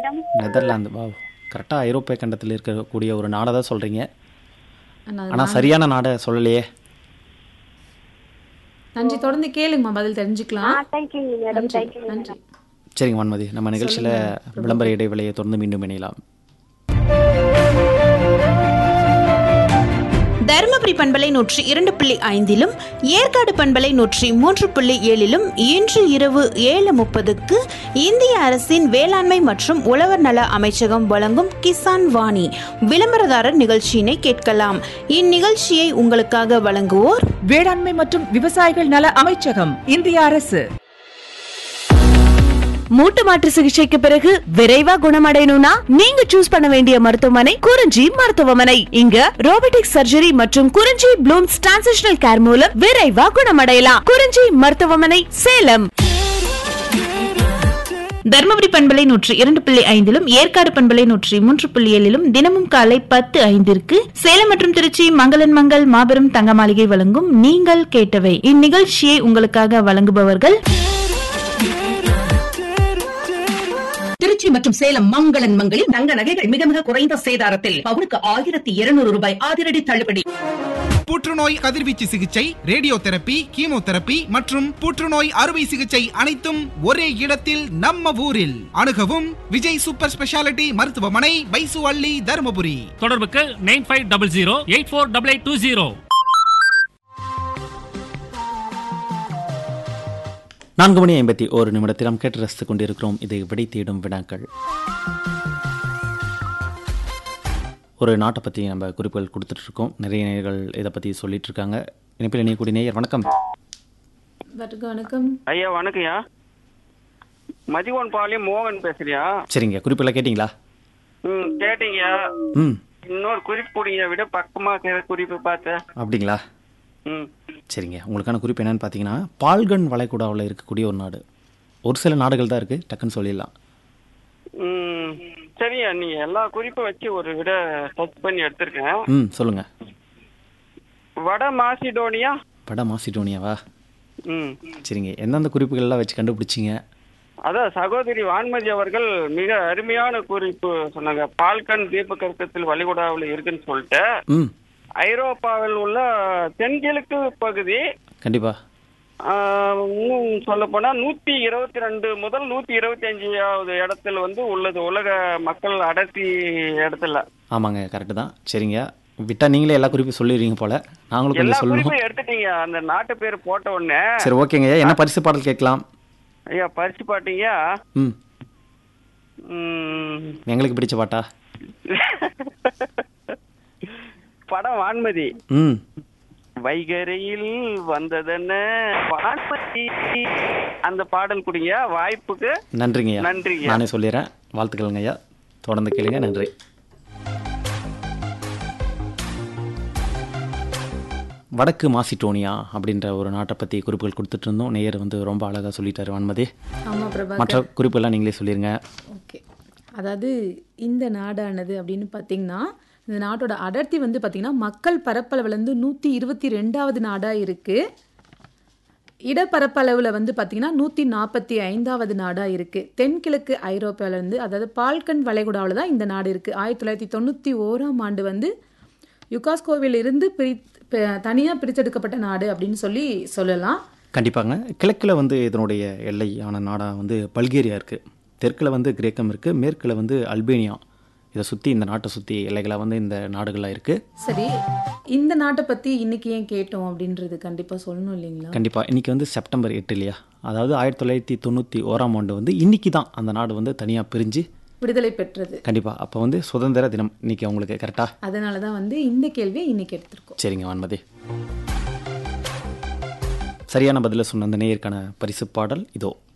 Madam Netherlands வா கரெக்டாக ஐரோப்பிய கண்டத்தில் இருக்கக்கூடிய ஒரு நாடை தான் சொல்கிறீங்க நான் ஆனால் சரியான நாடை சொல்லலையே நன்றி தொடர்ந்து கேளுங்கம்மா பதில் ஆ தெரிஞ்சுக்கலாம் தேங்க்யூ மேடம் நன்றி தேங்க்யூ நன்றி சரிங்க வன்மதி நம்ம நிகழ்ச்சியில் விளம்பர இடைவேளையை தொடர்ந்து மீண்டும் இணையலாம் தருமபுரி பண்பலை நூற்றி இரண்டு புள்ளி ஐந்திலும் ஏற்காடு பண்பலை நூற்றி மூன்று புள்ளி ஏழிலும் இன்று இரவு ஏழு முப்பதுக்கு இந்திய அரசின் வேளாண்மை மற்றும் உழவர் நல அமைச்சகம் வழங்கும் கிசான் வாணி விளம்பரதாரர் நிகழ்ச்சியினை கேட்கலாம் இந்நிகழ்ச்சியை உங்களுக்காக வழங்குவோர் வேளாண்மை மற்றும் விவசாயிகள் நல அமைச்சகம் இந்திய அரசு மூட்டு மாற்று சிகிச்சைக்கு பிறகு விரைவா குணமடையணும்னா நீங்க சூஸ் பண்ண வேண்டிய மருத்துவமனை குறிஞ்சி மருத்துவமனை இங்க ரோபோட்டிக் சர்ஜரி மற்றும் குறிஞ்சி ப்ளூம்ஸ் டிரான்சிஷனல் கேர் மூலம் விரைவா குணமடையலாம் குறிஞ்சி மருத்துவமனை சேலம் தருமபுரி பண்பலை நூற்றி இரண்டு புள்ளி ஐந்திலும் ஏற்காடு பண்பலை நூற்றி மூன்று புள்ளி ஏழிலும் தினமும் காலை பத்து ஐந்திற்கு சேலம் மற்றும் திருச்சி மங்களன் மங்கள் மாபெரும் தங்க மாளிகை வழங்கும் நீங்கள் கேட்டவை இந்நிகழ்ச்சியை உங்களுக்காக வழங்குபவர்கள் திருச்சி மற்றும் சேலம் மங்களன் மங்களில் தங்க நகைகள் மிக மிக குறைந்த சேதாரத்தில் பவுனுக்கு ஆயிரத்தி இருநூறு ரூபாய் அதிரடி தள்ளுபடி புற்றுநோய் கதிர்வீச்சு சிகிச்சை ரேடியோ தெரப்பி கீமோதெரப்பி மற்றும் புற்றுநோய் அறுவை சிகிச்சை அனைத்தும் ஒரே இடத்தில் நம்ம ஊரில் அணுகவும் விஜய் சூப்பர் ஸ்பெஷாலிட்டி மருத்துவமனை பைசு அள்ளி தருமபுரி தொடர்புக்கு nine five double zero eight four double eight two zero நான்கு மணி ஐம்பத்தி ஒரு நிமிடத்தில் நாம் கேட்டு ரசித்துக் கொண்டிருக்கிறோம் இது விடை தேடும் வினாக்கள் ஒரு நாட்டை பற்றி நம்ம குறிப்புகள் கொடுத்துட்டு இருக்கோம் நிறைய நேயர்கள் இதை பற்றி சொல்லிட்டு இருக்காங்க இணைப்பில் இணையக்கூடிய நேயர் வணக்கம் வணக்கம் வணக்கம் ஐயா வணக்கம்யா மதிகோன் பாளையம் மோகன் பேசுறியா சரிங்க குறிப்பெல்லாம் கேட்டிங்களா ம் கேட்டீங்கயா ம் இன்னொரு குறிப்பு கூடிய விட பக்கமா இருக்கிற குறிப்பு பார்த்தேன் அப்படிங்களா ம் சரிங்க உங்களுக்கான குறிப்பு என்னன்னு பார்த்தீங்கன்னா பால்கன் வளைகுடாவில் இருக்கக்கூடிய ஒரு நாடு ஒரு சில நாடுகள் தான் இருக்குது டக்குன்னு சொல்லிடலாம் ம் சரியா நீ எல்லா குறிப்பும் வச்சு ஒரு விட சர்ச் பண்ணி எடுத்திருக்கேன் ம் சொல்லுங்கள் வட மாசிடோனியா வட மாசிடோனியாவா ம் சரிங்க எந்தெந்த குறிப்புகள்லாம் வச்சு கண்டுபிடிச்சிங்க அதான் சகோதரி வான்மதி அவர்கள் மிக அருமையான குறிப்பு சொன்னாங்க பால்கன் தீபகற்பத்தில் வளைகுடாவில் இருக்குன்னு சொல்லிட்டு ம் ஐரோப்பாவில் உள்ள தென்கிழக்கு பகுதி கண்டிப்பாக ஆஹ், இன்னும் சொல்ல போனா நூத்தி இருபத்தி ரெண்டு முதல் நூத்தி இருபத்தி அஞ்சாவது இடத்துல வந்து உள்ளது உலக மக்கள் அடர்த்தி இடத்துல ஆமாங்க கரெக்டு தான் சரிங்க விட்டா நீங்களே எல்லா குறிப்பும் சொல்லிடுவீங்க போல நாங்களும் எல்லா கொஞ்சம் சொல்லணும் குறிப்பும் எடுத்துட்டீங்க அந்த நாட்டு பேர் போட்ட உடனே சரி ஓகேங்க என்ன பரிசு பாடல் கேட்கலாம் ஐயா பறிச்சு பாட்டீங்க ம் உம், எங்களுக்கு பிடிச்ச பாட்டா படம் வான்மதி ம் வைகரையில் வந்ததென்ன வான்மதி அந்த பாடல் குடிங்க வாய்ப்புக்கு நன்றிங்கய்யா நன்றிங்க. நானே சொல்லிடுறேன் வாழ்த்துக்கள்ங்க ஐயா தொடர்ந்து கேளுங்க நன்றி வடக்கு மாசிடோனியா அப்படின்ற ஒரு நாட்டை பற்றி குறிப்புகள் கொடுத்துட்டு இருந்தோம் நேயர் வந்து ரொம்ப அழகாக சொல்லிட்டாரு வான்மதி ஆமா பிரபா மற்ற குறிப்பெல்லாம் நீங்களே சொல்லிருங்க ஓகே அதாவது இந்த நாடானது அப்படின்னு பார்த்தீங்கன்னா இந்த நாட்டோட அடர்த்தி வந்து பார்த்தீங்கன்னா மக்கள் பரப்பளவுலேருந்து நூற்றி இருபத்தி ரெண்டாவது நாடாக இருக்குது இடப்பரப்பளவில் வந்து பார்த்தீங்கன்னா நூற்றி நாற்பத்தி ஐந்தாவது நாடாக இருக்குது தென்கிழக்கு ஐரோப்பாவிலேருந்து அதாவது பால்கன் வளைகுடாவில் தான் இந்த நாடு இருக்குது ஆயிரத்தி தொள்ளாயிரத்தி தொண்ணூற்றி ஓராம் ஆண்டு வந்து யுகாஸ்கோவில் இருந்து பிரி தனியாக பிரித்தெடுக்கப்பட்ட நாடு அப்படின்னு சொல்லி சொல்லலாம் கண்டிப்பாங்க கிழக்கில் வந்து இதனுடைய எல்லையான நாடாக வந்து பல்கேரியா இருக்குது தெற்கில் வந்து கிரேக்கம் இருக்குது மேற்கில் வந்து அல்பேனியா இதை சுற்றி இந்த நாட்டை சுற்றி எல்லைகளாக வந்து இந்த நாடுகளாக இருக்குது சரி இந்த நாட்டை பற்றி இன்னைக்கு ஏன் கேட்டோம் அப்படின்றது கண்டிப்பாக சொல்லணும் இல்லைங்களா கண்டிப்பாக இன்றைக்கி வந்து செப்டம்பர் எட்டு இல்லையா அதாவது ஆயிரத்தி தொள்ளாயிரத்தி தொண்ணூற்றி ஓராம் ஆண்டு வந்து இன்றைக்கி தான் அந்த நாடு வந்து தனியாக பிரிஞ்சு விடுதலை பெற்றது கண்டிப்பாக அப்போ வந்து சுதந்திர தினம் இன்னைக்கு அவங்களுக்கு கரெக்டாக அதனால தான் வந்து இந்த கேள்வியை இன்னைக்கு எடுத்திருக்கோம் சரிங்க வான்மதி சரியான பதிலை சொன்ன அந்த நேயருக்கான பரிசு பாடல் இதோ